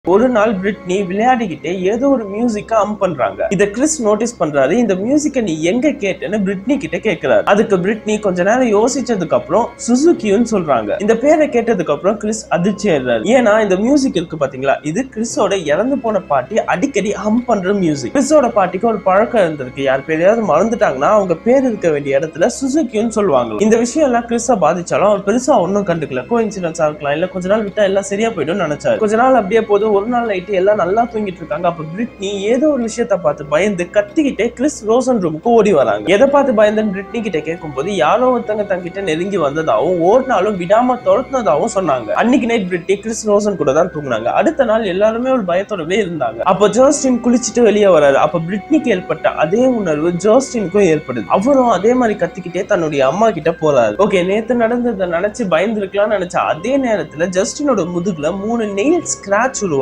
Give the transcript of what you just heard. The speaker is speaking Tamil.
ஒரு நாள் பிரிட்னி விளையாடிக்கிட்டே ஏதோ ஒரு மியூசிக்க அம் பண்றாங்க இத கிறிஸ் நோட்டீஸ் பண்றாரு இந்த மியூசிக்க நீ எங்க கேட்டேன்னு பிரிட்னி கிட்ட கேக்குறாரு அதுக்கு பிரிட்னி கொஞ்ச நேரம் யோசிச்சதுக்கு அப்புறம் சுசுகின்னு சொல்றாங்க இந்த பேரை கேட்டதுக்கு அப்புறம் கிறிஸ் அதிர்ச்சி ஆயிடுறாரு ஏன்னா இந்த மியூசிக் இருக்கு பாத்தீங்களா இது கிறிஸோட இறந்து போன பாட்டி அடிக்கடி ஹம் பண்ற மியூசிக் கிறிஸோட பாட்டிக்கு ஒரு பழக்கம் இருந்திருக்கு யார் பேரையாவது மறந்துட்டாங்கன்னா அவங்க பேர் இருக்க வேண்டிய இடத்துல சுசுகின்னு சொல்லுவாங்க இந்த விஷயம் எல்லாம் கிறிஸ பாதிச்சாலும் அவர் பெருசா ஒன்றும் கண்டுக்கல கோ இன்சிடென்ஸா இருக்கலாம் இல்ல கொஞ்ச நாள் விட்டா எல்லாம் சரியா போயிடும் நினைச்சாரு கொஞ்ச நாள் அப்படியே போது ஒரு நாள் நைட்டு எல்லாம் நல்லா தூங்கிட்டு இருக்காங்க அப்ப பிரிட்னி ஏதோ ஒரு விஷயத்த பார்த்து பயந்து கத்திக்கிட்டே கிறிஸ் ரோசன் ரூமுக்கு ஓடி வராங்க எதை பார்த்து பயந்துன்னு பிரிட்னி கிட்ட கேட்கும்போது யாரோ ஒருத்தங்க தங்கிட்ட நெருங்கி வந்ததாகவும் ஓடினாலும் விடாம துரத்துனதாகவும் சொன்னாங்க அன்னைக்கு நைட் பிரிட்னி கிறிஸ் ரோசன் கூட தான் தூங்குனாங்க அடுத்த நாள் எல்லாருமே ஒரு பயத்தோடவே இருந்தாங்க அப்ப ஜோஸ்டின் குளிச்சுட்டு வெளியே வராரு அப்ப பிரிட்னிக்கு ஏற்பட்ட அதே உணர்வு ஜோஸ்டினுக்கும் ஏற்படுது அவரும் அதே மாதிரி கத்திக்கிட்டே தன்னுடைய அம்மா கிட்ட போறாரு ஓகே நேத்து நடந்ததை நினைச்சு பயந்துருக்கலாம்னு நினைச்ச அதே நேரத்துல ஜஸ்டினோட முதுகுல மூணு நெயில் ஸ்கிராச் உருவாகுது